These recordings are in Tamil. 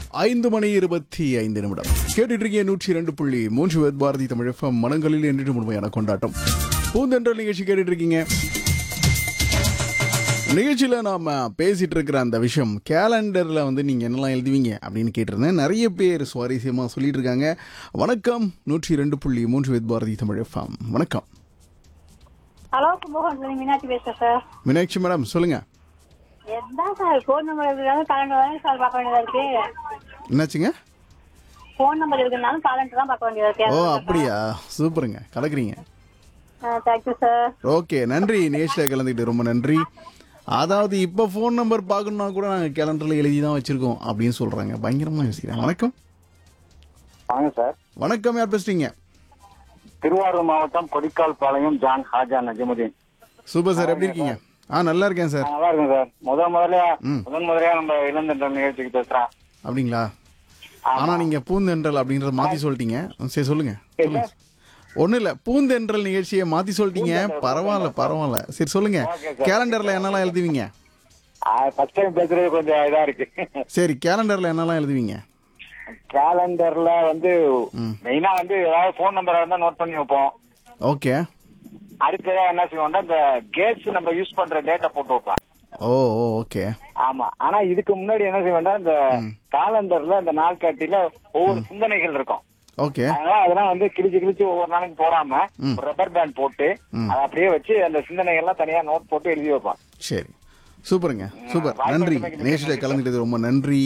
ஐந்து மணி இருபத்தி ஐந்து நிமிடம் கேட்டுட்டு இருக்கீங்க நூற்றி ரெண்டு புள்ளி மூன்று வேத் பாரதி தமிழ் எஃப்எம் மனங்களில் என்று முழுமையான கொண்டாட்டம் பூந்தென்றல் நிகழ்ச்சி கேட்டுட்டு இருக்கீங்க நிகழ்ச்சியில் நாம் பேசிட்டு இருக்கிற அந்த விஷயம் கேலண்டரில் வந்து நீங்கள் என்னெல்லாம் எழுதுவீங்க அப்படின்னு கேட்டிருந்தேன் நிறைய பேர் சுவாரஸ்யமாக சொல்லிட்டு இருக்காங்க வணக்கம் நூற்றி ரெண்டு புள்ளி மூன்று வேத் பாரதி தமிழ் எஃப்எம் வணக்கம் ஹலோ கும்பகோணத்துல மீனாட்சி பேசுறேன் சார் மீனாட்சி மேடம் சொல்லுங்கள் எதான் சார் ஃபோன் நம்பர் இருக்கிறதால காலண்டர் தானே சார் பார்க்க வேண்டியதா இருக்கு என்னாச்சுங்க ஃபோன் நம்பர் இருக்கிறதுனால காலண்டர் தான் பார்க்க வேண்டியதா ஓ இருக்கு அப்படியா சூப்பருங்க கலக்குறீங்க தேங்க்யூ சார் ஓகே நன்றி நேஷில் கலந்துக்கிட்டு ரொம்ப நன்றி அதாவது இப்போ ஃபோன் நம்பர் பார்க்கணுன்னா கூட நாங்கள் கேலண்டரில் எழுதி தான் வச்சுருக்கோம் அப்படின்னு சொல்கிறாங்க பயங்கரமாக யோசிக்கிறேன் வணக்கம் வாங்க சார் வணக்கம் யார் பேசுறீங்க திருவாரூர் மாவட்டம் Kodikkal Palayam John Haja Najamudeen super sir எப்படி இருக்கீங்க ஆ நல்லா இருக்கேன் சார் நான் நல்லா இருக்கேன் சார் முதல் முதல்ல ம். முதன் முதலையா நம்ம இளந்தன்ற நிகழ்ச்சிக்கு பேசுறேன் அப்படிங்களா ஆனால் நீங்கள் பூந்தென்றல் அப்படின்றத மாற்றி சொல்லிட்டீங்க சரி சொல்லுங்க சொல்லுங்க ஒன்றும் இல்லை பூந்தென்றல் நிகழ்ச்சியை மாற்றி சொல்லிட்டீங்க பரவாயில்ல பரவாயில்ல சரி சொல்லுங்க Okay, sir. கேலண்டரில் என்னெல்லாம் எழுதுவீங்க ஃபர்ஸ்ட் டைம் பேசுறது கொஞ்சம் இதா இருக்கு சரி கேலண்டரில் என்னெல்லாம் எழுதுவீங்க கேலண்டர்ல வந்து ம். மெயினா வந்து ஏதாவது போன் நம்பர் இருந்தா நோட் பண்ணி வைப்போம் ஓகே அடுத்ததா என்ன செய்வோம்னா இந்த கேட்ஸ் நம்ம யூஸ் பண்ற டேட்டா போட்டு வைப்போம் ஓ ஓ ஓகே ஆமா ஆனா இதுக்கு முன்னாடி என்ன செய்வோம்னா இந்த காலண்டர்ல இந்த நாள்காட்டியில ஒவ்வொரு சிந்தனைகள் இருக்கும் ஓகே அதனால அதெல்லாம் வந்து கிழிச்சு கிழிச்சு ஒவ்வொரு நாளைக்கு போடாம ஒரு ரப்பர் பேண்ட் போட்டு அதை அப்படியே வச்சு அந்த சிந்தனைகள் எல்லாம் தனியா நோட் போட்டு எழுதி வைப்பான் சரி சூப்பருங்க சூப்பர் வாய்ப்பு நன்றி அளித்தமைக்கு நேஷில் கலந்துக்கிட்டது ரொம்ப நன்றி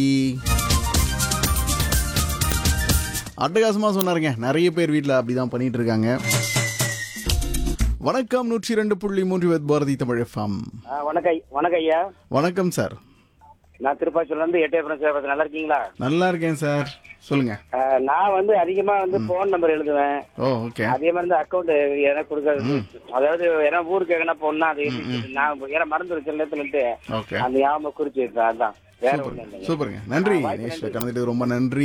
அட்டகாசமா சொன்னாருங்க நிறைய பேர் வீட்டில் அப்படிதான் பண்ணிட்டு இருக்காங்க வணக்கம் நூற்றி ரெண்டு புள்ளி மூன்று வேத் பாரதி தமிழ் எஃப்எம் வணக்கம் வணக்கம் ஐயா வணக்கம் சார் நான் திருப்பாச்சூர்ல இருந்து எட்டயபுரம் சேவை நல்லா இருக்கீங்களா நல்லா இருக்கேன் சார் சொல்லுங்க அஹ், நான் வந்து அதிகமா வந்து போன் நம்பர் எழுதுவேன் ஓ ஓகே அதே மாதிரி இந்த அக்கௌண்ட் எனக்கு கொடுக்கறது அதாவது ஏன்னா ஊருக்கு எங்கன்னா போனா அது நான் ஏன்னா மறந்து சில நேரத்துல ஓகே அந்த ஞாபகம் குறிச்சு வைப்பேன் அதான் வேற ஒண்ணும் சூப்பர் இல்லைங்க சூப்பருங்க நன்றி நேஷில் கலந்துக்கிட்டது ரொம்ப நன்றி